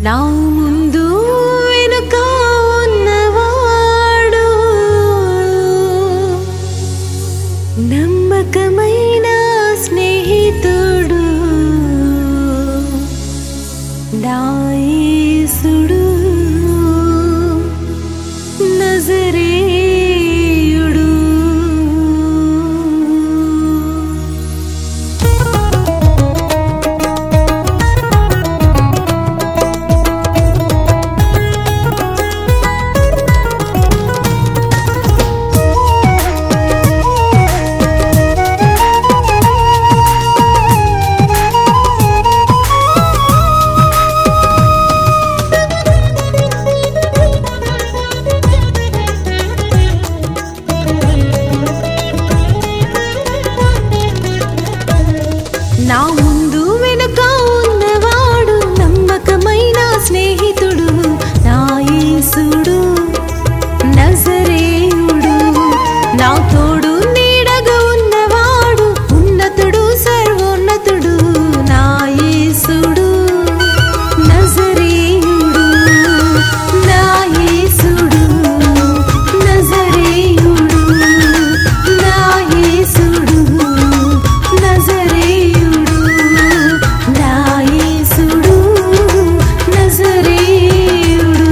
నా ముందు వెనుక ఉన్నవాడు నమ్మకమైన స్నేహితుడు నా యేసుడు నజరేయుడు నా ముందు వెనుక ఉన్నవాడు నమ్మకమైన స్నేహితుడు నా యేసుడు నజరేయుడు నా తోడు నీడగా ఉన్నవాడు ఉన్నతుడు సర్వోన్నతుడు నా యేసుడు నజరేయుడు నా యేసుడు నజరేయుడు నా యేసుడు నజరేయుడు నా యేసుడు నజరేయుడు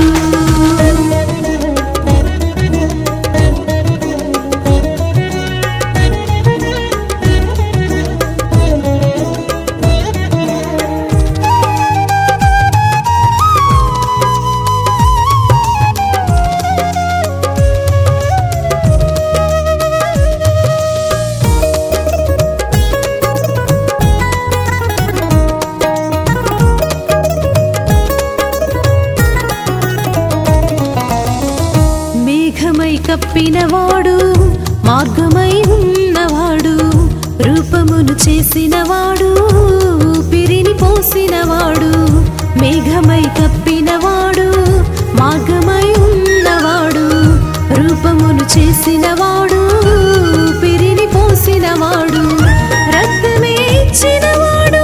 మేఘమై కప్పినవాడు మార్గమై ఉన్నవాడు రూపమును చేసినవాడు ఊపిరిని పోసినవాడు మేఘమై కప్పినవాడు మార్గమై ఉన్నవాడు రూపమును చేసినవాడు ఊపిరిని పోసినవాడు రక్తమే ఇచ్చినవాడు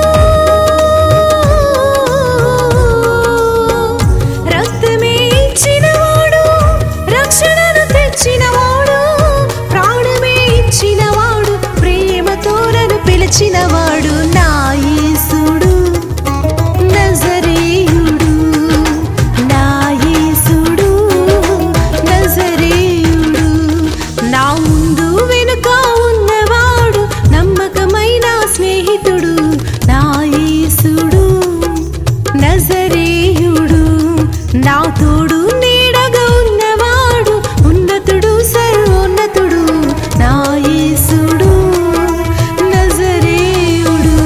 రక్తమే ఇచ్చినవాడు రక్షణను తెచ్చినవాడు ప్రాణమే ఇచ్చినవాడు ప్రేమతో నన్ను పిలిచినవాడు నా యేసుడు నజరేయుడు నా యేసుడు నజరేయుడు నా ముందు వెనుక ఉన్నవాడు నమ్మకమైన స్నేహితుడు నా యేసుడు నజరేయుడు నా తోడు నీడగా ఉన్నవాడు ఉన్నతుడు సర్వోన్నతుడు నా యేసుడు నజరేయుడు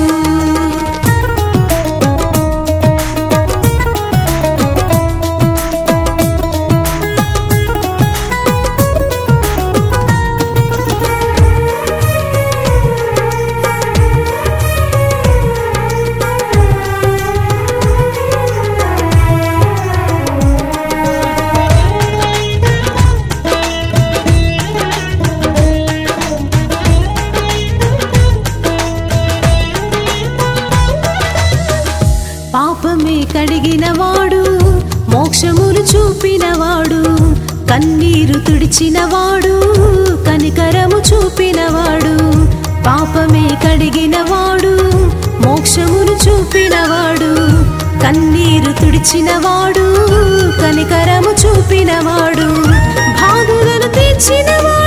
పాపమే కడిగినవాడు మోక్షమును చూపినవాడు కన్నీరు తుడిచినవాడు కనికరము చూపినవాడు పాపమే కడిగినవాడు మోక్షమును చూపినవాడు కన్నీరు తుడిచినవాడు కనికరము చూపినవాడు బాధలను తీర్చినవాడు